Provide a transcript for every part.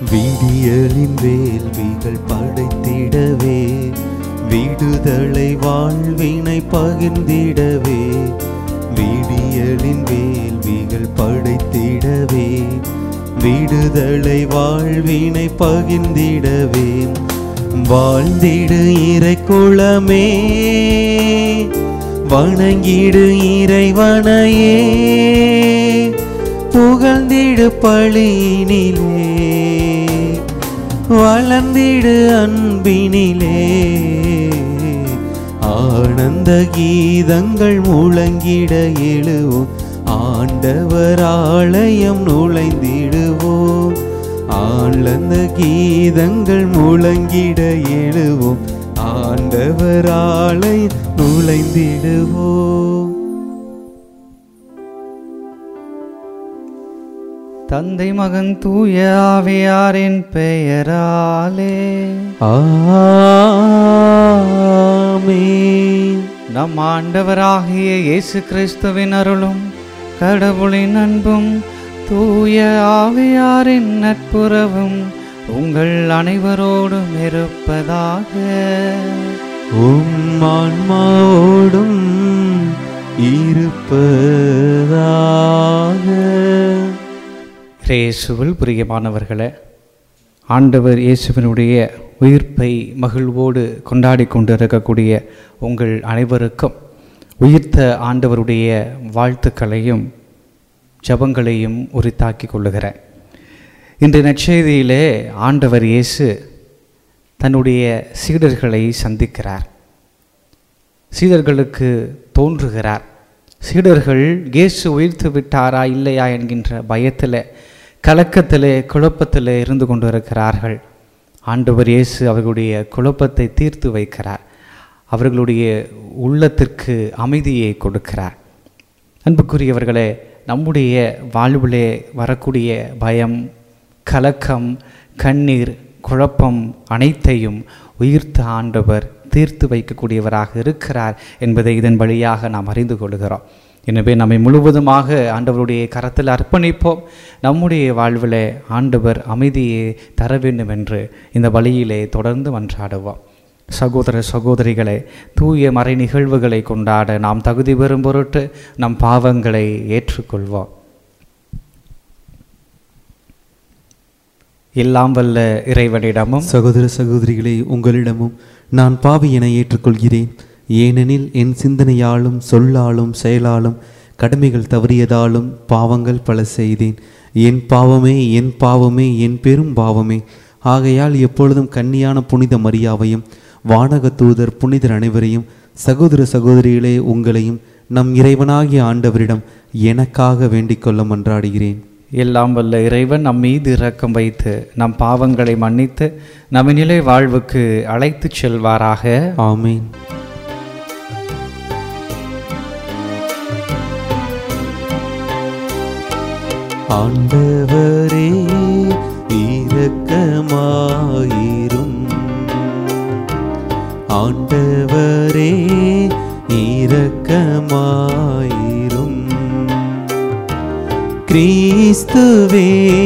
விடியலின் வேள்விகள் படைத்திடவே விடுதலை வாழ்வினை பகிர்ந்திடவே விடியலின் வேள்விகள் படைத்திடவே விடுதலை வாழ்வினை பகிர்ந்திடவே வாழ்ந்திடு இறை குளமே வணங்கிடு இறைவனையே புகழ்ந்திடு பழியினிலே வளர்ந்திடு அன்பினிலே ஆனந்த கீதங்கள் முழங்கிட எழுவோம் ஆண்டவர் ஆலயம் நுழைந்திடுவோம் ஆனந்த கீதங்கள் முழங்கிட எழுவோம் ஆண்டவர் ஆலயம் நுழைந்திடுவோம் தந்தை மகன் தூய ஆவியாரின் பெயராலே ஆமென் நம் ஆண்டவராகிய இயேசு கிறிஸ்துவின் அருளும் கடவுளின் அன்பும் தூய ஆவியாரின் நட்புறவும் உங்கள் அனைவரோடும் இருப்பதாக உம் ஆன்மாவோடும் இருப்பதாக இயேசுவில் பிரியமானவர்களே ஆண்டவர் இயேசுவினுடைய உயிர்ப்பை மகிழ்வோடு கொண்டாடி கொண்டிருக்கக்கூடிய உங்கள் அனைவருக்கும் உயிர்த்த ஆண்டவருடைய வாழ்த்துக்களையும் ஜபங்களையும் உரித்தாக்கி கொள்ளுகிறேன் இன்று நற்செய்தியிலே ஆண்டவர் இயேசு தன்னுடைய சீடர்களை சந்திக்கிறார் சீடர்களுக்கு தோன்றுகிறார் சீடர்கள் இயேசு உயிர்த்து விட்டாரா இல்லையா என்கின்ற பயத்தில் கலக்கத்திலே குழப்பத்திலே இருந்து கொண்டு இருக்கிறார்கள் ஆண்டவர் இயேசு அவர்களுடைய குழப்பத்தை தீர்த்து வைக்கிறார் அவர்களுடைய உள்ளத்திற்கு அமைதியை கொடுக்கிறார் அன்புக்குரியவர்களே நம்முடைய வாழ்விலே வரக்கூடிய பயம் கலக்கம் கண்ணீர் குழப்பம் அனைத்தையும் உயிர்த்த ஆண்டவர் தீர்த்து வைக்கக்கூடியவராக இருக்கிறார் என்பதை இதன் வழியாக நாம் அறிந்து கொள்கிறோம் எனவே நம்மை முழுவதுமாக ஆண்டவருடைய கரத்தில் அர்ப்பணிப்போம் நம்முடைய வாழ்விலே ஆண்டவர் அமைதியை தர வேண்டும் என்று இந்த வழியிலே தொடர்ந்து மன்றாடுவோம் சகோதர சகோதரிகளே தூய மறை நிகழ்வுகளை கொண்டாட நாம் தகுதி பெறும் பொருட்டு நம் பாவங்களை ஏற்றுக்கொள்வோம் எல்லாம் வல்ல இறைவனிடமும் சகோதர சகோதரிகளே உங்களிடமும் நான் பாவி என ஏற்றுக்கொள்கிறேன் ஏனெனில் என் சிந்தனையாலும் சொல்லாலும் செயலாலும் கடமைகள் தவறியதாலும் பாவங்கள் பல செய்தேன் என் பாவமே என் பாவமே என் பெரும் பாவமே ஆகையால் எப்பொழுதும் கன்னியான புனித மரியாவையும் வானக தூதர் புனிதர் அனைவரையும் சகோதர சகோதரிகளே உங்களையும் நம் இறைவனாகிய ஆண்டவரிடம் எனக்காக வேண்டிக் கொள்ள மன்றாடுகிறேன் எல்லாம் வல்ல இறைவன் நம் மீது இரக்கம் வைத்து நம் பாவங்களை மன்னித்து நம்ம நிலை வாழ்வுக்கு அழைத்துச் செல்வாராக ஆமேன் ஆண்டவரே இரக்கமாயிரும் ஆண்டவரே இரக்கமாயிரும் கிறிஸ்துவே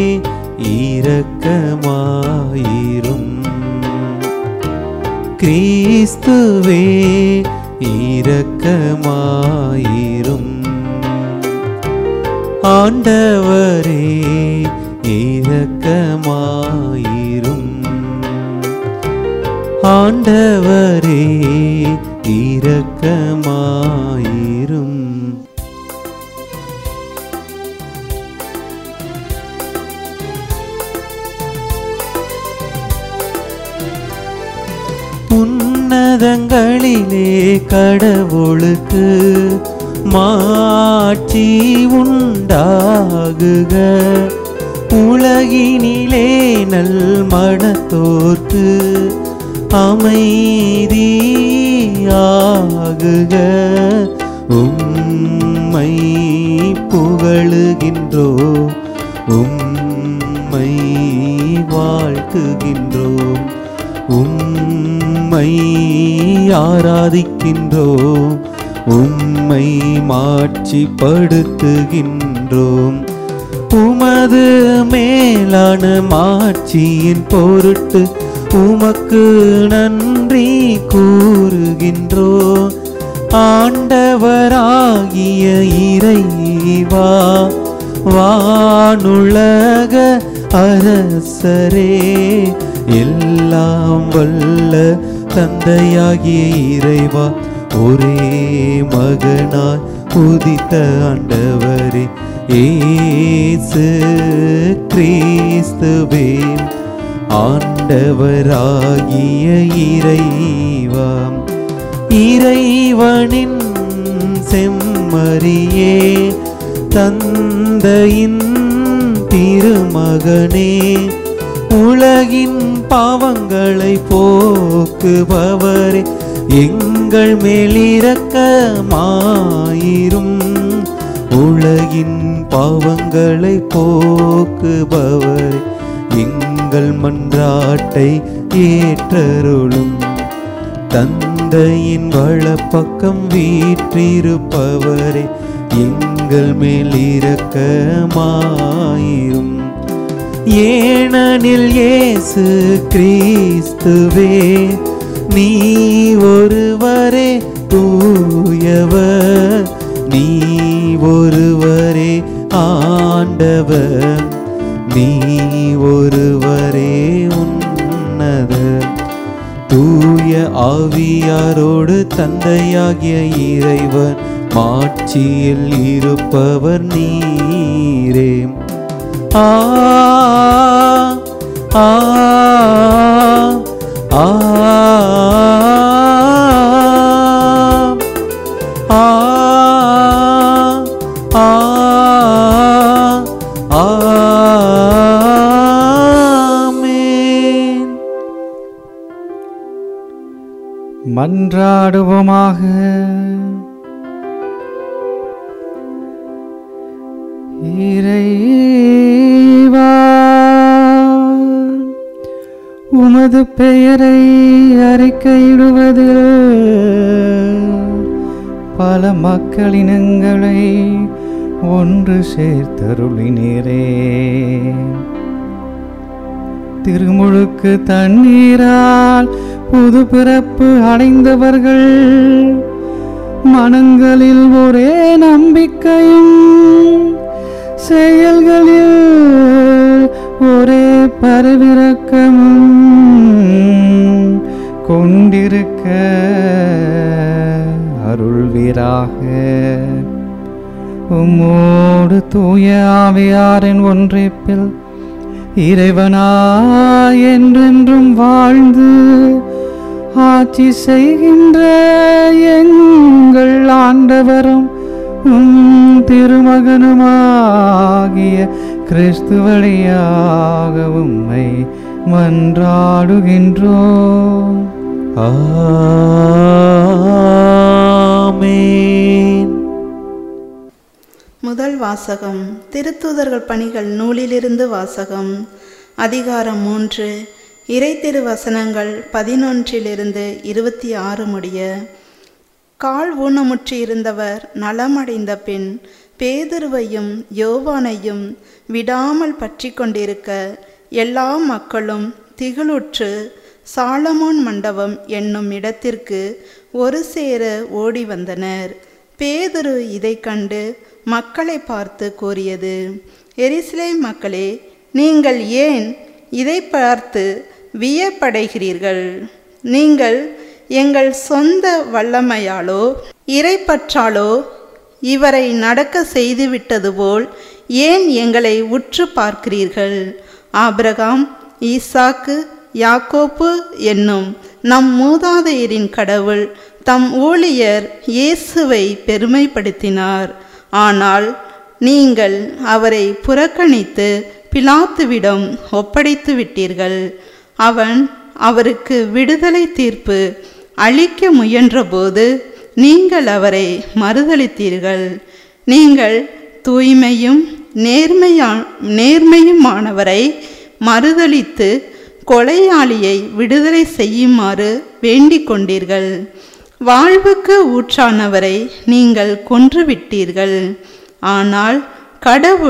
இரக்கமாயிரும் கிறிஸ்துவே இரக்கமாயிரும் ஆண்டவரே இரக்கமாயிரும் ஆண்டவரே இரக்கமாயிரும் உன்னதங்களிலே கடவுளுக்கு மாட்சி உண்டாகுக உலகினிலே நல் மனத்தோர்க்கு அமைதியாகுக உம்மை புகழுகின்றோ உம்மை வாழ்த்துகின்றோம் உம்மை ஆராதிக்கின்றோம் உம்மை மாட்சிப்படுத்துகின்றோம் உமது உமது மேலான மாட்சியின் பொருட்டு உமக்கு நன்றி கூறுகின்றோ ஆண்டவராகிய இறைவா வானுலக அரசரே எல்லாம் வல்ல தந்தையாகிய இறைவா ஒரே மகனாய் உதித்த ஆண்டவரே ஏசு கிறிஸ்துவே ஆண்டவராகிய இறைவா இறைவனின் செம்மறியே தந்தையின் திருமகனே உலகின் பாவங்களை போக்குபவரே எங்கள் மேலிரக்கமாயிரும் உலகின் பாவங்களை போக்குபவரே எங்கள் மன்றாட்டை ஏற்றருளும் தந்தையின் வலப்பக்கம் வீற்றிருப்பவரே எங்கள் மேல் இரக்கமாயிரும் ஏனெனில் இயேசு கிறிஸ்துவே நீ ஒருவரே தூயவர் நீ ஒருவரே ஆண்டவர் நீ ஒருவரே உன்னதர் தூய ஆவியாரோடு தந்தையாகிய இறைவன் மாட்சியில் இருப்பவர் நீரே ஆ ஆ ஆ ஆ ஆ ஆமென் மன்றாடுவோமாக இறைவா உமது பெயரை அறிக்கையிடுவதில் பல மக்களினங்களை ஒன்று சேர்த்தருளினீரே திருமுழுக்கு தண்ணீரால் புது பிறப்பு அடைந்தவர்கள் மனங்களில் ஒரே நம்பிக்கையும் செயல்களில் ஒரே பரவிறக்கமும் கொண்டிருக்க அருள்வீராக உம்மோடு தூய ஆவியாரின் ஒன்றிப்பில் இறைவனாய் என்றென்றும் வாழ்ந்து ஆட்சி செய்கின்ற எங்கள் ஆண்டவரும் உம் திருமகனுமாகிய கிறிஸ்து வழியாக உம்மை மன்றாடுகின்றோம் ஆமென் முதல் வாசகம் திருத்தூதர்கள் பணிகள் நூலிலிருந்து வாசகம் அதிகாரம் மூன்று இறை திருவசனங்கள் பதினொன்றிலிருந்து இருபத்தி ஆறு முடிய கால் ஊனமுற்று இருந்தவர் நலமடைந்த பின் பேதுருவையும் யோவானையும் விடாமல் பற்றி கொண்டிருக்க எல்லா மக்களும் திகிலுற்று சாலமோன் மண்டபம் என்னும் இடத்திற்கு ஒரு சேர ஓடி வந்தனர் பேதுரு இதை கண்டு மக்களை பார்த்து கூறியது எரிசிலை மக்களே நீங்கள் ஏன் இதை பார்த்து வியப்படைகிறீர்கள் நீங்கள் எங்கள் சொந்த வல்லமையாலோ இறைப்பற்றாலோ இவரை நடக்க செய்துவிட்டது போல் ஏன் எங்களை உற்று பார்க்கிறீர்கள் ஆபிரகாம் ஈசாக்கு யாக்கோப்பு என்னும் நம் மூதாதையரின் கடவுள் தம் ஊழியர் இயேசுவை பெருமைப்படுத்தினார் ஆனால் நீங்கள் அவரை புறக்கணித்து பிலாத்துவிடம் ஒப்படைத்து விட்டீர்கள் அவன் அவருக்கு விடுதலை தீர்ப்பு அளிக்க முயன்றபோது நீங்கள் அவரை மறுதளித்தீர்கள் நீங்கள் தூய்மையும் நேர்மையா நேர்மையுமானவரை மறுதளித்து கொலையாளியை விடுதலை செய்யுமாறு வேண்டிக் கொண்டீர்கள் வாழ்வுக்கு ஊற்றானவரை நீங்கள் கொன்றுவிட்டீர்கள் ஆனால் கடவுள்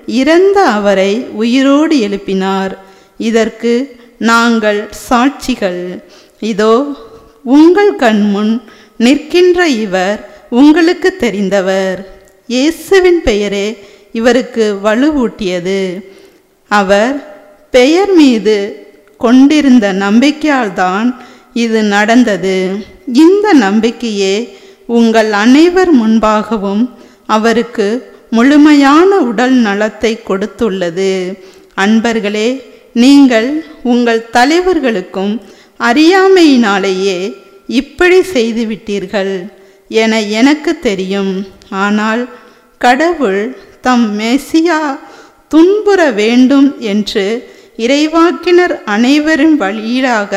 இறந்த அவரை உயிரோடு எழுப்பினார் இதற்கு நாங்கள் சாட்சிகள் இதோ உங்கள் கண்முன் நிற்கின்ற இவர் உங்களுக்கு தெரிந்தவர் இயேசுவின் பெயரே இவருக்கு வலுவூட்டியது அவர் பெயர் மீது கொண்டிருந்த நம்பிக்கையால்தான் இது நடந்தது இந்த நம்பிக்கையே உங்கள் அனைவர் முன்பாகவும் அவருக்கு முழுமையான உடல் நலத்தை கொடுத்துள்ளது அன்பர்களே நீங்கள் உங்கள் தலைவர்களுக்கும் அறியாமையினாலேயே இப்படி செய்துவிட்டீர்கள் என எனக்கு தெரியும் ஆனால் கடவுள் தம் மெசியா துன்புற வேண்டும் என்று இறைவாக்கினர் அனைவரின் வழியாக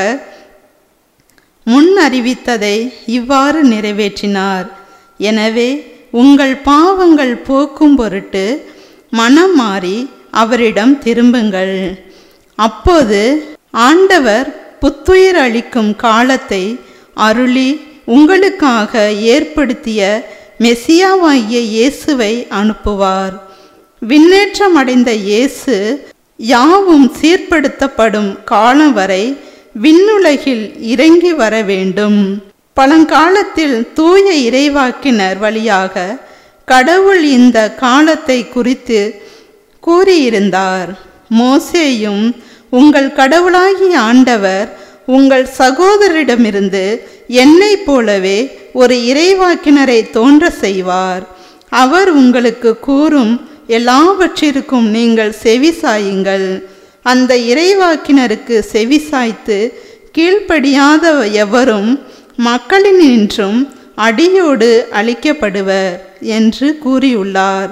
முன் அறிவித்ததை இவ்வாறு நிறைவேற்றினார் எனவே உங்கள் பாவங்கள் போக்கும் பொருட்டு மனம் மாறி அவரிடம் திரும்புங்கள் அப்போது ஆண்டவர் புத்துயிர் அளிக்கும் காலத்தை அருளி உங்களுக்காக ஏற்படுத்திய மெசியாவாகிய இயேசுவை அனுப்புவார் விண்ணேற்றமடைந்த இயேசு யாவும் சீர்படுத்தப்படும் காலம் வரை விண்ணுலகில் இறங்கி வர வேண்டும் பழங்காலத்தில் தூய இறைவாக்கினர் வழியாக கடவுள் இந்த காலத்தை குறித்து கூறியிருந்தார் மோசேயும் உங்கள் கடவுளாகிய ஆண்டவர் உங்கள் சகோதரிடமிருந்து என்னைப் போலவே ஒரு இறைவாக்கினரை தோன்ற செய்வார் அவர் உங்களுக்கு கூறும் எல்லாவற்றிற்கும் நீங்கள் செவிசாயுங்கள் அந்த இறைவாக்கினருக்கு செவிசாய்த்து கீழ்ப்படியாத எவரும் மக்களினின்றும் அடியோடு அழிக்கப்படுவர் என்று கூறியுள்ளார்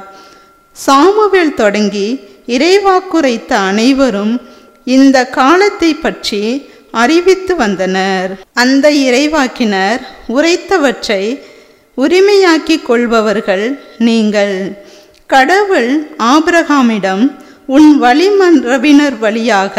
சாமுவேல் தொடங்கி இறைவாக்குரைத்த அனைவரும் இந்த காலத்தை பற்றி அறிவித்து வந்தனர் அந்த இறைவாக்கினர் உரைத்தவற்றை உரிமையாக்கிக் கொள்பவர்கள் நீங்கள் கடவுள் ஆபிரகாமிடம் உன் வழிமரபினர் வழியாக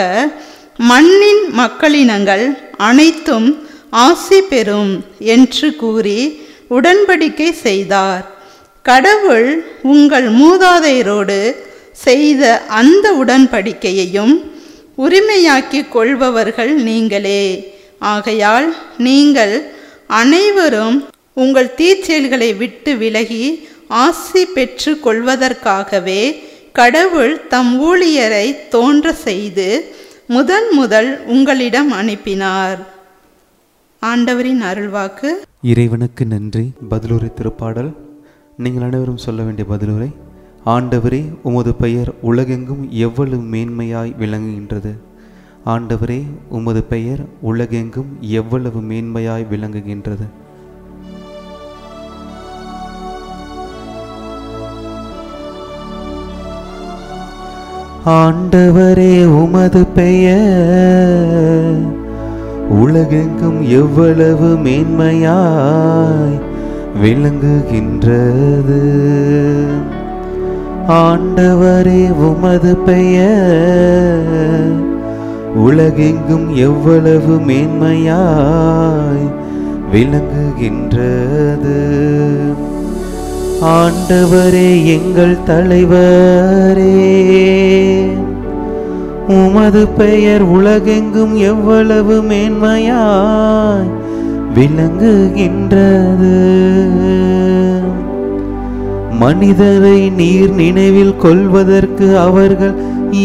மண்ணின் மக்களினங்கள் அனைத்தும் ஆசி பெறும் என்று கூறி உடன்படிக்கை செய்தார் கடவுள் உங்கள் மூதாதையரோடு செய்த அந்த உடன்படிக்கையையும் உரிமையாக்கிக் கொள்பவர்கள் நீங்களே ஆகையால் நீங்கள் அனைவரும் உங்கள் தீச்செயல்களை விட்டு விலகி ஆசி பெற்று கொள்வதற்காகவே கடவுள் தம் ஊழியரை தோன்ற செய்து முதன் முதல் உங்களிடம் அனுப்பினார் ஆண்டவரின் அருள்வாக்கு இறைவனுக்கு நன்றி பதிலுரை திருப்பாடல் நீங்கள் அனைவரும் சொல்ல வேண்டிய பதிலுரை ஆண்டவரே உமது பெயர் உலகெங்கும் எவ்வளவு மேன்மையாய் விளங்குகின்றது ஆண்டவரே உமது பெயர் உலகெங்கும் எவ்வளவு மேன்மையாய் விளங்குகின்றது ஆண்டவரே உமது பெயர் உலகெங்கும் எவ்வளவு மேன்மையாய் விளங்குகின்றது ஆண்டவரே உமது பெயர் உலகெங்கும் எவ்வளவு மேன்மையாய் விளங்குகின்றது ஆண்டவரே எங்கள் தலைவரே உமது பெயர் உலகெங்கும் எவ்வளவு மேன்மையாய் விளங்குகின்றது மனிதரை நீர் நினைவில் கொள்வதற்கு அவர்கள்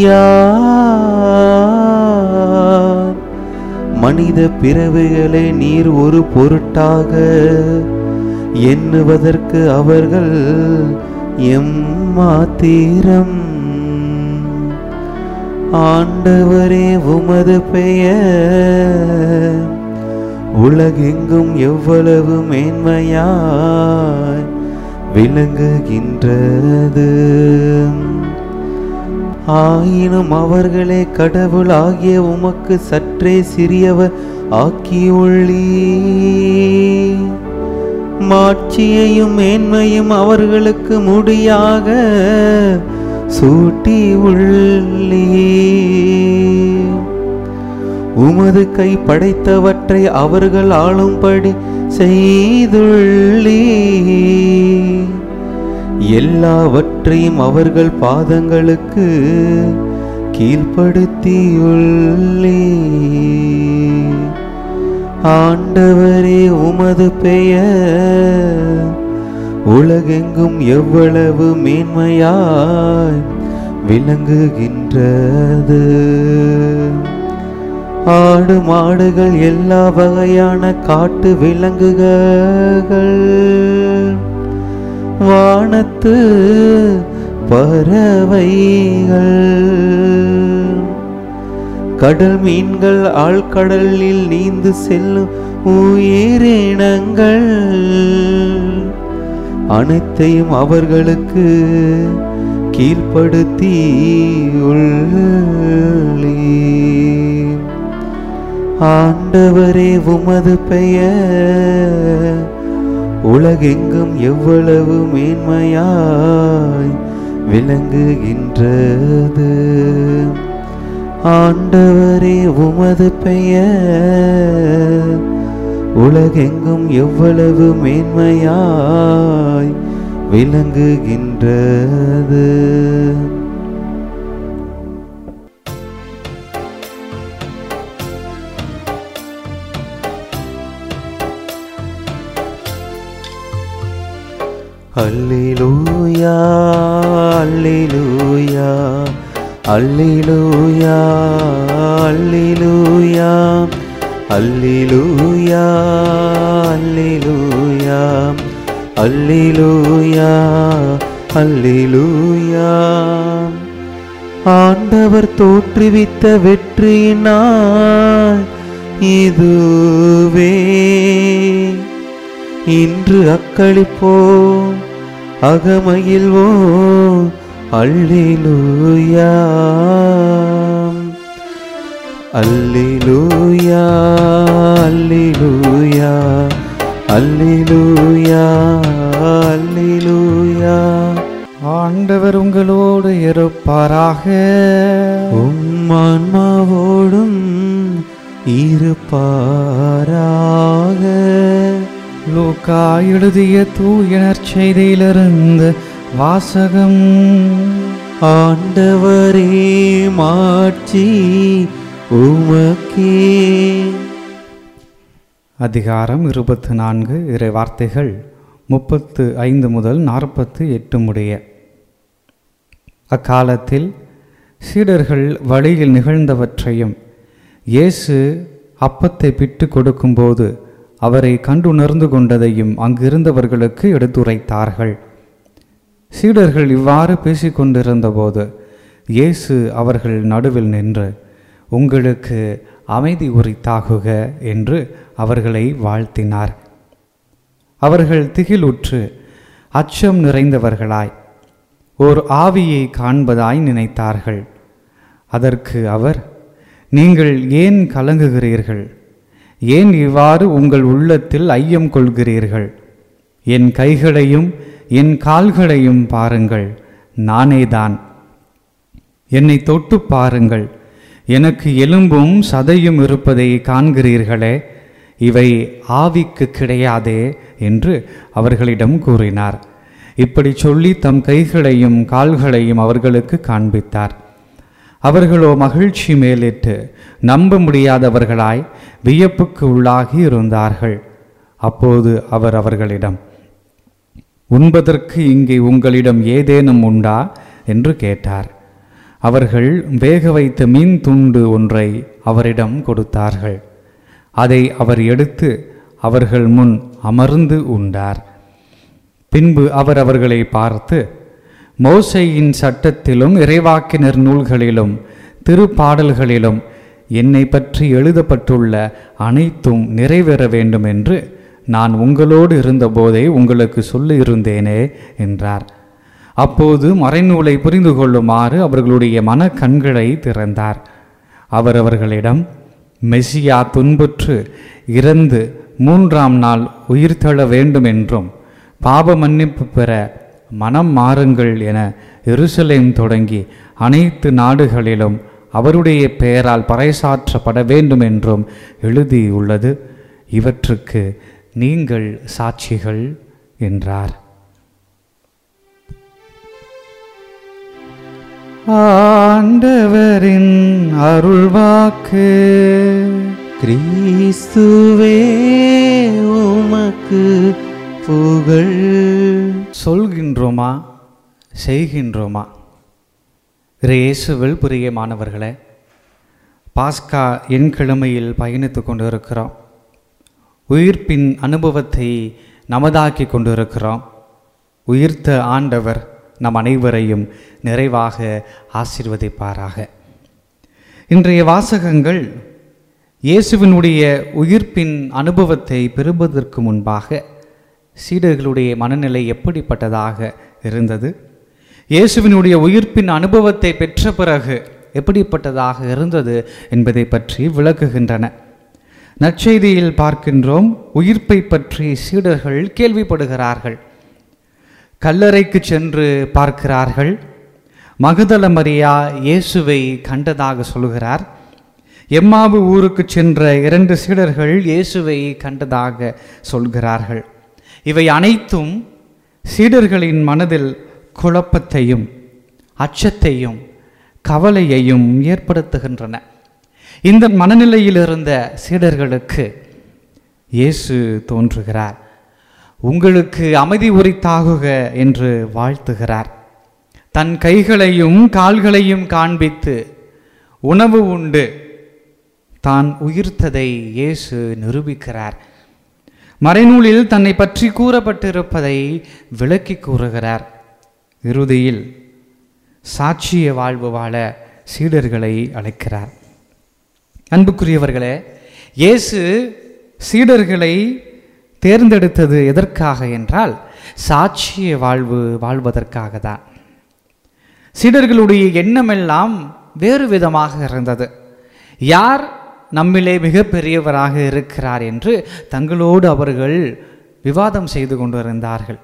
யார் மனித பிறவிகளை நீர் ஒரு பொருட்டாக எண்ணுவதற்கு அவர்கள் எம்மாத்திரம் ஆண்டவரே உமது பெயர் உலகெங்கும் எவ்வளவு மேன்மையாய் விளங்குகின்றது ஆயினும் அவர்களே கடவுளாகிய உமக்கு சற்றே சிறியவர் ஆக்கியுள்ளீ மாட்சியையும் மேன்மையும் அவர்களுக்கு முடியாக சூட்டி உள்ளீ உமது கை படைத்தவற்றை அவர்கள் ஆளும்படி செய்துள்ளீ எல்லாவற்றையும் அவர்கள் பாதங்களுக்கு கீழ்ப்படுத்தியுள்ளே ஆண்டவரே உமது பெயர் உலகெங்கும் எவ்வளவு மேன்மையாய் விளங்குகின்றது ஆடு மாடுகள் எல்லா வகையான காட்டு விலங்குகள் வானத்து பறவைகள் கடல் மீன்கள் ஆழ்கடலில் நீந்து செல்லும் உயிரினங்கள் அனைத்தையும் அவர்களுக்கு கீழ்ப்படுத்தி உள்ளே ஆண்டவரே உமது பெயர் உலகெங்கும் எவ்வளவு மேன்மையாய் விளங்குகின்றது ஆண்டவரே உமது பெயர் உலகெங்கும் எவ்வளவு மேன்மையாய் விளங்குகின்றது அல்லேலூயா அல்லேலூயா அல்லேலூயா அல்லேலூயா அல்லேலூயா அல்லேலூயா அல்லேலூயா அல்லேலூயா ஆண்டவர் தோற்றுவித்த வெற்றியினால் இதுவே இன்று அக்களிப்போம் அகமகிழ்வோம் அல்லேலூயா அல்லேலூயா அல்லேலூயா அல்லேலூயா அல்லேலூயா ஆண்டவர் உங்களோடு இருப்பாராக உம் ஆன்மாவோடும் இருப்பாராக லூக்கா எழுதிய தூயனர் செய்தியிலிருந்து வாசகம் ஆண்டவரே மாட்சி உமக்கே அதிகாரம் இருபத்து நான்கு இறை வார்த்தைகள் முப்பத்து ஐந்து முதல் நாற்பத்து எட்டு முடிய அக்காலத்தில் சீடர்கள் வழியில் நிகழ்ந்தவற்றையும் இயேசு அப்பத்தை பிட்டு கொடுக்கும்போது அவரை கண்டுணர்ந்து கொண்டதையும் அங்கிருந்தவர்களுக்கு எடுத்துரைத்தார்கள் சீடர்கள் இவ்வாறு பேசிக்கொண்டிருந்தபோது இயேசு அவர்கள் நடுவில் நின்று உங்களுக்கு அமைதி உரித்தாகுக என்று அவர்களை வாழ்த்தினார் அவர்கள் திகிலுற்று அச்சம் நிறைந்தவர்களாய் ஓர் ஆவியை காண்பதாய் நினைத்தார்கள் அதற்கு அவர் நீங்கள் ஏன் கலங்குகிறீர்கள் ஏன் இவ்வாறு உங்கள் உள்ளத்தில் ஐயம் கொள்கிறீர்கள் என் கைகளையும் என் கால்களையும் பாருங்கள் நானேதான் என்னை தொட்டு பாருங்கள் எனக்கு எலும்பும் சதையும் இருப்பதை காண்கிறீர்களே இவை ஆவிக்கு கிடையாதே என்று அவர்களிடம் கூறினார் இப்படி சொல்லி தம் கைகளையும் கால்களையும் அவர்களுக்கு காண்பித்தார் அவர்களோ மகிழ்ச்சி மேலிட்டு நம்ப முடியாதவர்களாய் வியப்புக்கு உள்ளாகி இருந்தார்கள் அப்போது அவர் அவர்களிடம் உண்பதற்கு இங்கே உங்களிடம் ஏதேனும் உண்டா என்று கேட்டார் அவர்கள் வேக வைத்த மீன் துண்டு ஒன்றை அவரிடம் கொடுத்தார்கள் அதை அவர் எடுத்து அவர்கள் முன் அமர்ந்து உண்டார் பின்பு அவர் அவர்களை பார்த்து மோசையின் சட்டத்திலும் இறைவாக்கினர் நூல்களிலும் திருப்பாடல்களிலும் என்னை பற்றி எழுதப்பட்டுள்ள அனைத்தும் நிறைவேற வேண்டும் என்று நான் உங்களோடு இருந்தபோதே உங்களுக்கு சொல்லியிருந்தேனே என்றார் அப்போது மறைநூலை புரிந்து கொள்ளுமாறு அவர்களுடைய மனக்கண்களை திறந்தார் அவர் அவர்களிடம் மெசியா துன்புற்று இறந்து மூன்றாம் நாள் உயிர்த்தெழ வேண்டும் என்றும் பாப மன்னிப்பு பெற மனம் மாறுங்கள் என எருசலேம் தொடங்கி அனைத்து நாடுகளிலும் அவருடைய பெயரால் பறைசாற்றப்பட வேண்டும் என்றும் எழுதியுள்ளது இவற்றுக்கு நீங்கள் சாட்சிகள் என்றார் ஆண்டவரின் அருள்வாக்கு கிறிஸ்துவே உமக்கு புகழ் சொல்கின்றோமா செய்கின்றோமா இரு இயேசுவில் பிரியமானவர்களே பாஸ்கா என் கிழமையில் பயணித்து கொண்டு இருக்கிறோம் உயிர்ப்பின் அனுபவத்தை நமதாக்கி கொண்டு இருக்கிறோம் உயிர்த்த ஆண்டவர் நம் அனைவரையும் நிறைவாக ஆசீர்வதிப்பாராக இன்றைய வாசகங்கள் இயேசுவினுடைய உயிர்ப்பின் அனுபவத்தை பெறுவதற்கு முன்பாக சீடர்களுடைய மனநிலை எப்படிப்பட்டதாக இருந்தது இயேசுவினுடைய உயிர்ப்பின் அனுபவத்தை பெற்ற பிறகு எப்படிப்பட்டதாக இருந்தது என்பதை பற்றி விளக்குகின்றன நற்செய்தியில் பார்க்கின்றோம் உயிர்ப்பை பற்றி சீடர்கள் கேள்விப்படுகிறார்கள் கல்லறைக்கு சென்று பார்க்கிறார்கள் மகதல மரியா இயேசுவை கண்டதாக சொல்கிறார் எம்மாவு ஊருக்கு சென்ற இரண்டு சீடர்கள் இயேசுவை கண்டதாக சொல்கிறார்கள் இவை அனைத்தும் சீடர்களின் மனதில் குழப்பத்தையும் அச்சத்தையும் கவலையையும் ஏற்படுத்துகின்றன இந்த மனநிலையில் இருந்த சீடர்களுக்கு இயேசு தோன்றுகிறார் உங்களுக்கு அமைதி உரித்தாகுக என்று வாழ்த்துகிறார் தன் கைகளையும் கால்களையும் காண்பித்து உணவு உண்டு தான் உயிர்த்ததை இயேசு நிரூபிக்கிறார் மறைநூலில் தன்னை பற்றி கூறப்பட்டிருப்பதை விளக்கி கூறுகிறார் இறுதியில் சாட்சிய வாழ்வு வாழ சீடர்களை அழைக்கிறார் அன்புக்குரியவர்களே இயேசு சீடர்களை தேர்ந்தெடுத்தது எதற்காக என்றால் சாட்சிய வாழ்வு வாழ்வதற்காக தான் சீடர்களுடைய எண்ணமெல்லாம் வேறு விதமாக இருந்தது யார் நம்மிலே மிகப்பெரியவராக இருக்கிறார் என்று தங்களோடு அவர்கள் விவாதம் செய்து கொண்டிருந்தார்கள்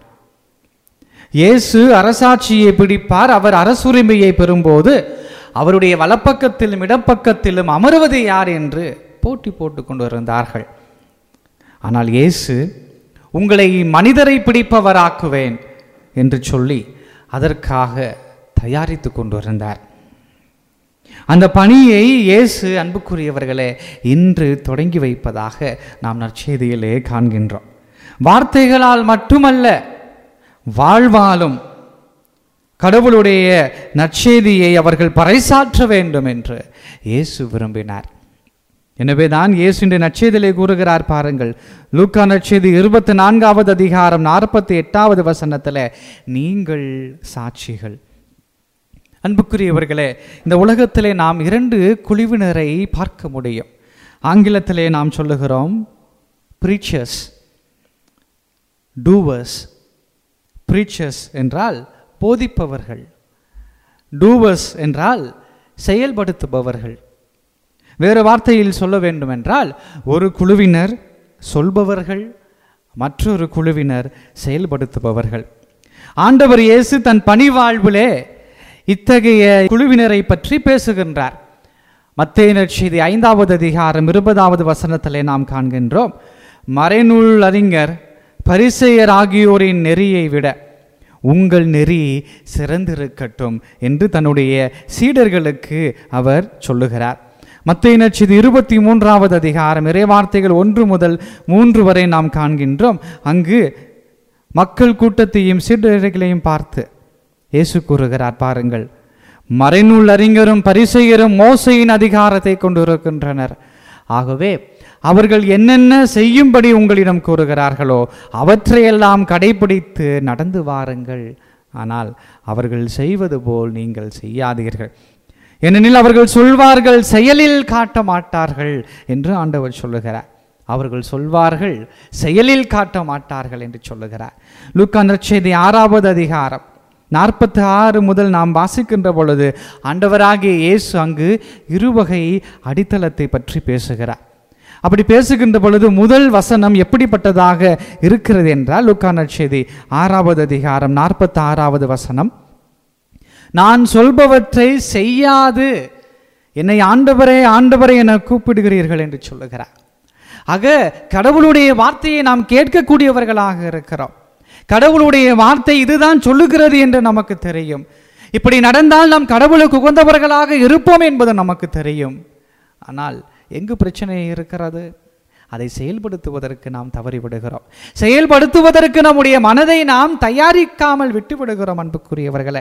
இயேசு அரசாட்சியை பிடிப்பார் அவர் அரசுரிமையை பெறும்போது அவருடைய வலப்பக்கத்திலும் இடப்பக்கத்திலும் அமர்வது யார் என்று போட்டி போட்டு கொண்டிருந்தார்கள் ஆனால் இயேசு உங்களை மனிதரை பிடிப்பவராக்குவேன் என்று சொல்லி அதற்காக தயாரித்து கொண்டிருந்தார் அந்த பணியை இயேசு அன்புக்குரியவர்களே இன்று தொடங்கி வைப்பதாக நாம் நற்செய்தியிலே காண்கின்றோம் வார்த்தைகளால் மட்டுமல்ல வாழ்வாலும் கடவுளுடைய நற்செய்தியை அவர்கள் பறைசாற்ற வேண்டும் என்று இயேசு விரும்பினார் எனவே தான் இயேசு இன்று நற்செய்தியிலே கூறுகிறார் பாருங்கள் லூக்கா நற்செய்தி இருபத்தி நான்காவது அதிகாரம் நாற்பத்தி எட்டாவது வசனத்தில் நீங்கள் சாட்சிகள் அன்புக்குரியவர்களே இந்த உலகத்திலே நாம் இரண்டு குழுவினரை பார்க்க முடியும் ஆங்கிலத்திலே நாம் சொல்லுகிறோம் ப்ரீச்சர்ஸ் டூவர்ஸ் ப்ரீச்சர்ஸ் என்றால் போதிப்பவர்கள் டூவர்ஸ் என்றால் செயல்படுத்துபவர்கள் வேறு வார்த்தையில் சொல்ல வேண்டுமென்றால் ஒரு குழுவினர் சொல்பவர்கள் மற்றொரு குழுவினர் செயல்படுத்துபவர்கள் ஆண்டவர் இயேசு தன் பணி வாழ்விலே இத்தகைய குழுவினரை பற்றி பேசுகின்றார் மத்தேய நற்செய்தி ஐந்தாவது அதிகாரம் இருபதாவது வசனத்திலே நாம் காண்கின்றோம் மறைநூல் அறிஞர் பரிசெயர் ஆகியோரின் நெறியை விட உங்கள் நெறி சிறந்திருக்கட்டும் என்று தன்னுடைய சீடர்களுக்கு அவர் சொல்லுகிறார் மத்திய நட்சது இருபத்தி மூன்றாவது அதிகாரம் இறைவார்த்தைகள் ஒன்று முதல் மூன்று வரை நாம் காண்கின்றோம் அங்கு மக்கள் கூட்டத்தையும் சீடர்களையும் பார்த்து இயேசு கூறுகிறார் பாருங்கள் மறைநூல் அறிஞரும் பரிசெயரும் மோசையின் அதிகாரத்தை கொண்டிருக்கின்றனர் ஆகவே அவர்கள் என்னென்ன செய்யும்படி உங்களிடம் கூறுகிறார்களோ அவற்றையெல்லாம் கடைபிடித்து நடந்து வாருங்கள் ஆனால் அவர்கள் செய்வது போல் நீங்கள் செய்யாதீர்கள் ஏனெனில் அவர்கள் சொல்வார்கள் செயலில் காட்ட மாட்டார்கள் என்று ஆண்டவர் சொல்லுகிறார் அவர்கள் சொல்வார்கள் செயலில் காட்ட மாட்டார்கள் என்று சொல்லுகிறார் லூக்கா நற்செய்தி ஆறாவது அதிகாரம் நாற்பத்தி ஆறு முதல் நாம் வாசிக்கின்ற பொழுது ஆண்டவராகிய இயேசு அங்கு இருவகை அடித்தளத்தை பற்றி பேசுகிறார் அப்படி பேசுகின்ற பொழுது முதல் வசனம் எப்படிப்பட்டதாக இருக்கிறது என்றால் லுக்கா நற்செய்தி ஆறாவது அதிகாரம் நாற்பத்தி ஆறாவது வசனம் நான் சொல்பவற்றை செய்யாது என்னை ஆண்டவரே ஆண்டவரே என கூப்பிடுகிறீர்கள் என்று சொல்லுகிறார் ஆக கடவுளுடைய வார்த்தையை நாம் கேட்கக்கூடியவர்களாக இருக்கிறோம் கடவுளுடைய வார்த்தை இதுதான் சொல்லுகிறது என்று நமக்கு தெரியும் இப்படி நடந்தால் நாம் கடவுளுக்கு உகந்தவர்களாக இருப்போம் என்பது நமக்கு தெரியும் ஆனால் எங்கு பிரச்சனை இருக்கிறது அதை செயல்படுத்துவதற்கு நாம் தவறிவிடுகிறோம் செயல்படுத்துவதற்கு நம்முடைய மனதை நாம் தயாரிக்காமல் விட்டு விடுகிறோம் அன்புக்குரியவர்களே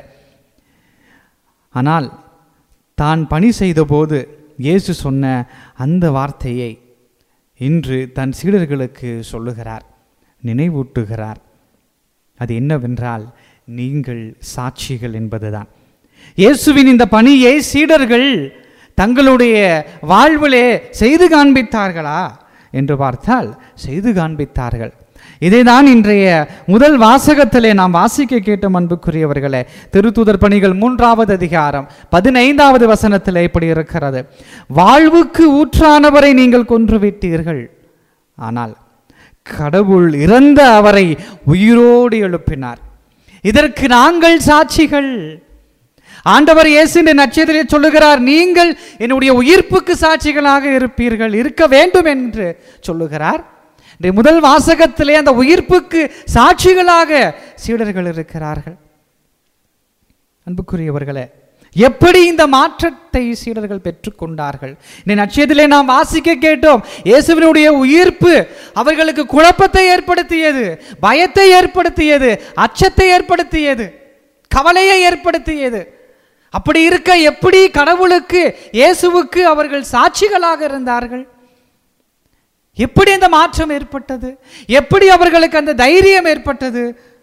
ஆனால் தான் பணி செய்தபோது இயேசு சொன்ன அந்த வார்த்தையை இன்று தன் சீடர்களுக்கு சொல்லுகிறார் நினைவூட்டுகிறார் அது என்னவென்றால் நீங்கள் சாட்சிகள் என்பதுதான் இயேசுவின் இந்த பணியை சீடர்கள் தங்களுடைய வாழ்விலே செய்து காண்பித்தார்களா என்று பார்த்தால் செய்து காண்பித்தார்கள் இதைதான் இன்றைய முதல் வாசகத்திலே நாம் வாசிக்க கேட்ட அன்புக்குரியவர்களே திருத்துதர் பணிகள் மூன்றாவது அதிகாரம் பதினைந்தாவது வசனத்திலே இப்படி இருக்கிறது வாழ்வுக்கு ஊற்றானவரை நீங்கள் கொன்றுவிட்டீர்கள் ஆனால் கடவுள் இறந்த அவரை உயிரோடு எழுப்பினார் இதற்கு நாங்கள் சாட்சிகள் ஆண்டவர் இயேசு இந்த நட்சத்திரே சொல்லுகிறார் நீங்கள் என்னுடைய உயிர்ப்புக்கு சாட்சிகளாக இருப்பீர்கள் இருக்க வேண்டும் என்று சொல்லுகிறார் இந்த முதல் வாசகத்திலே அந்த உயிர்ப்புக்கு சாட்சிகளாக சீடர்கள் இருக்கிறார்கள் அன்புக்குரியவர்களே எப்படி இந்த மாற்றத்தை சீடர்கள் பெற்றுக்கொண்டார்கள் இந்த நட்சத்திலே நாம் வாசிக்க கேட்டோம் இயேசுவினுடைய உயிர்ப்பு அவர்களுக்கு குழப்பத்தை ஏற்படுத்தியது பயத்தை ஏற்படுத்தியது அச்சத்தை ஏற்படுத்தியது கவலையை ஏற்படுத்தியது அப்படி இருக்க எப்படி கடவுளுக்கு இயேசுவுக்கு அவர்கள் சாட்சிகளாக இருந்தார்கள் எப்படி அந்த மாற்றம் ஏற்பட்டது எப்படி அவர்களுக்கு அந்த தைரியம் ஏற்பட்டது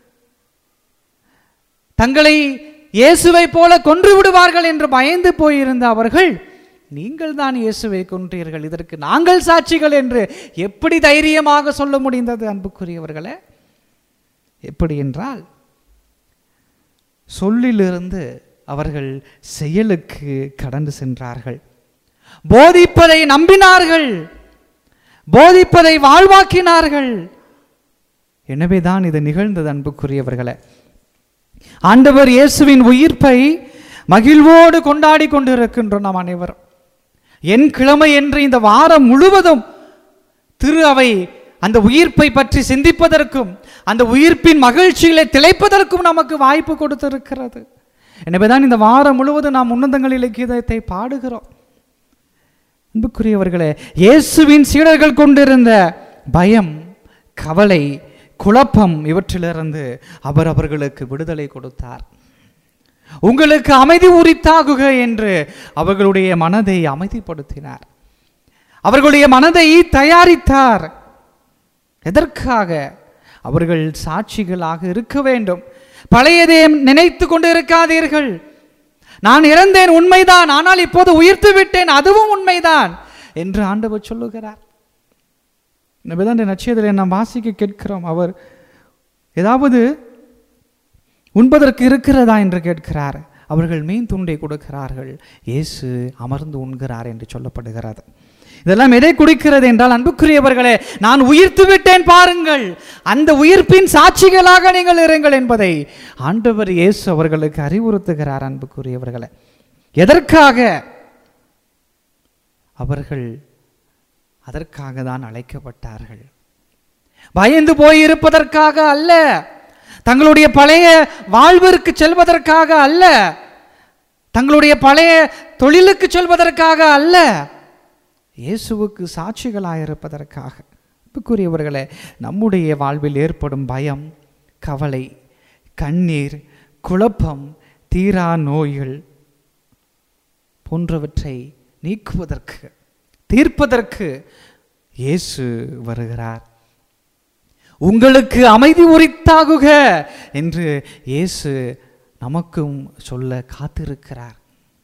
தங்களை இயேசுவை போல கொன்று விடுவார்கள் என்று பயந்து போயிருந்த அவர்கள் நீங்கள் தான் இயேசுவை கொன்றீர்கள் இதற்கு நாங்கள் சாட்சிகள் என்று எப்படி தைரியமாக சொல்ல முடிந்தது அன்புக்குரியவர்களே எப்படி என்றால் சொல்லிலிருந்து அவர்கள் செயலுக்கு கடந்து சென்றார்கள் போதிப்பதை நம்பினார்கள் போதிப்பதை வாழ்வாக்கினார்கள் எனவேதான் இது நிகழ்ந்தது அன்புக்குரியவர்களே ஆண்டவர் இயேசுவின் உயிர்ப்பை மகிழ்வோடு கொண்டாடி கொண்டிருக்கின்றோம் நாம் அனைவரும் என் கிழமை என்று இந்த வாரம் முழுவதும் திரு அவை அந்த உயிர்ப்பை பற்றி சிந்திப்பதற்கும் அந்த உயிர்ப்பின் மகிழ்ச்சிகளை திளைப்பதற்கும் நமக்கு வாய்ப்பு கொடுத்திருக்கிறது எனவேதான் இந்த வாரம் முழுவதும் நாம் உன்னதங்கள் இலக்கியத்தை பாடுகிறோம் அன்புக்குரியவர்களே இயேசுவின் சீடர்கள் கொண்டிருந்த பயம் கவலை குழப்பம் இவற்றிலிருந்து அவர் அவர்களுக்கு விடுதலை கொடுத்தார் உங்களுக்கு அமைதி உரித்தாகுக என்று அவர்களுடைய மனதை அமைதிப்படுத்தினார் அவர்களுடைய மனதை தயாரித்தார் எதற்காக அவர்கள் சாட்சிகளாக இருக்க வேண்டும் பழையதை நினைத்து கொண்டு இருக்காதீர்கள் நான் இறந்தேன் உண்மைதான் ஆனால் இப்போது உயிர்த்து விட்டேன் அதுவும் உண்மைதான் என்று ஆண்டவர் சொல்லுகிறார் எனவேதான் இந்த நட்சத்திரத்தை நாம் வாசிக்க கேட்கிறோம் அவர் ஏதாவது உண்பதற்கு இருக்கிறதா என்று கேட்கிறார் அவர்கள் மீன் துண்டை கொடுக்கிறார்கள் இயேசு அமர்ந்து உண்கிறார் என்று சொல்லப்படுகிறது இதெல்லாம் எதை குடிக்கிறது என்றால் அன்புக்குரியவர்களே நான் உயிர்த்து விட்டேன் பாருங்கள் அந்த உயிர்ப்பின் சாட்சிகளாக நீங்கள் இருங்கள் என்பதை ஆண்டவர் இயேசு அவர்களுக்கு அறிவுறுத்துகிறார் அன்புக்குரியவர்களே எதற்காக அவர்கள் அதற்காக தான் அழைக்கப்பட்டார்கள் பயந்து போயிருப்பதற்காக அல்ல தங்களுடைய பழைய வாழ்விற்கு செல்வதற்காக அல்ல தங்களுடைய பழைய தொழிலுக்கு செல்வதற்காக அல்ல இயேசுவுக்கு சாட்சிகளாயிருப்பதற்காக அன்புக்குரியவர்களே நம்முடைய வாழ்வில் ஏற்படும் பயம் கவலை கண்ணீர் குழப்பம் தீரா நோய்கள் போன்றவற்றை நீக்குவதற்கு தீர்ப்பதற்கு இயேசு வருகிறார் உங்களுக்கு அமைதி உரித்தாகுக என்று இயேசு நமக்கும் சொல்ல காத்திருக்கிறார்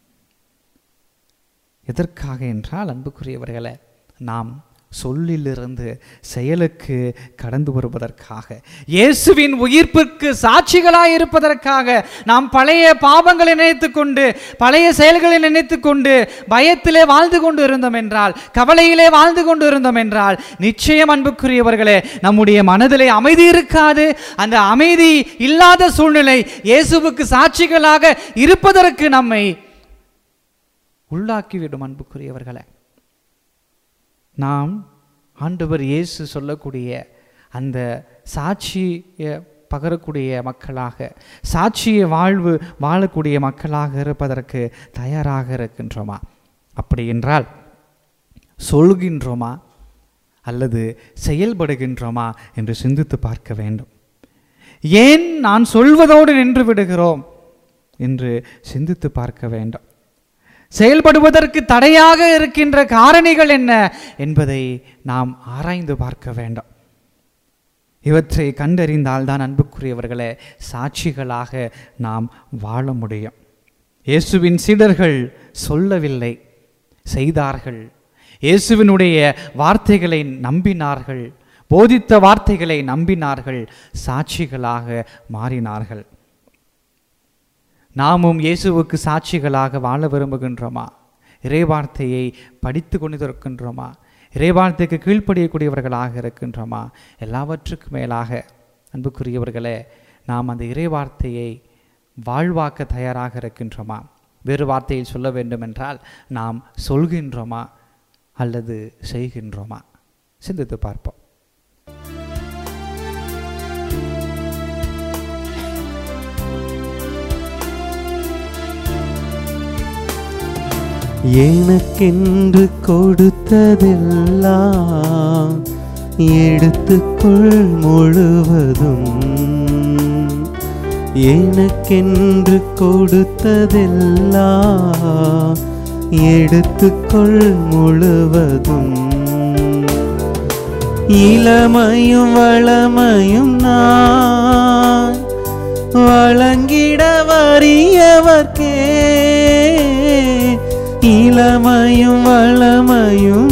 எதற்காக என்றால் அன்புக்குரியவர்களே நாம் சொல்லிலிருந்து செயலுக்கு கடந்து வருவதற்காக இயேசுவின் உயிர்ப்பிற்கு சாட்சிகளாய் இருப்பதற்காக நாம் பழைய பாவங்களை நினைத்து கொண்டு பழைய செயல்களை நினைத்து கொண்டு பயத்திலே வாழ்ந்து கொண்டு இருந்தோம் என்றால் கவலையிலே வாழ்ந்து கொண்டு இருந்தோம் என்றால் நிச்சயம் அன்புக்குரியவர்களே நம்முடைய மனதிலே அமைதி இருக்காது அந்த அமைதி இல்லாத சூழ்நிலை இயேசுவுக்கு சாட்சிகளாக இருப்பதற்கு நம்மை உள்ளாக்கிவிடும் அன்புக்குரியவர்களே நாம் ஆண்டவர் இயேசு சொல்லக்கூடிய அந்த சாட்சிய பகரக்கூடிய மக்களாக சாட்சிய வாழ்வு வாழக்கூடிய மக்களாக இருப்பதற்கு தயாராக இருக்கின்றோமா அப்படி என்றால் சொல்கின்றோமா அல்லது செயல்படுகின்றோமா என்று சிந்தித்து பார்க்க வேண்டும் ஏன் நான் சொல்வதோடு நின்று விடுகிறோம் என்று சிந்தித்து பார்க்க வேண்டும் செயல்படுவதற்கு தடையாக இருக்கின்ற காரணிகள் என்ன என்பதை நாம் ஆராய்ந்து பார்க்க வேண்டும் இவற்றை கண்டறிந்தால்தான் அன்புக்குரியவர்களே சாட்சிகளாக நாம் வாழ முடியும் இயேசுவின் சீடர்கள் சொல்லவில்லை செய்தார்கள் இயேசுவினுடைய வார்த்தைகளை நம்பினார்கள் போதித்த வார்த்தைகளை நம்பினார்கள் சாட்சிகளாக மாறினார்கள் நாமும் இயேசுவுக்கு சாட்சிகளாக வாழ விரும்புகின்றோமா இறைவார்த்தையை படித்து கொண்டு இருக்கின்றோமா இறைவார்த்தைக்கு கீழ்ப்படியக்கூடியவர்களாக இருக்கின்றோமா எல்லாவற்றுக்கும் மேலாக அன்புக்குரியவர்களே நாம் அந்த இறைவார்த்தையை வாழ்வாக்க தயாராக இருக்கின்றோமா வேறு வார்த்தையில் சொல்ல வேண்டுமென்றால் நாம் சொல்கின்றோமா அல்லது செய்கின்றோமா சிந்தித்து பார்ப்போம் எனக்கென்று கொடுத்ததெல்லாம் எடுத்துக்கொள் முழுவதும் எனக்கென்று கொடுத்ததெல்லாம் எடுத்துக்கொள் முழுவதும் இளமையும் வளமையும் நான் வழங்கிட வறியவர்க்கே இளமையும் வளமையும்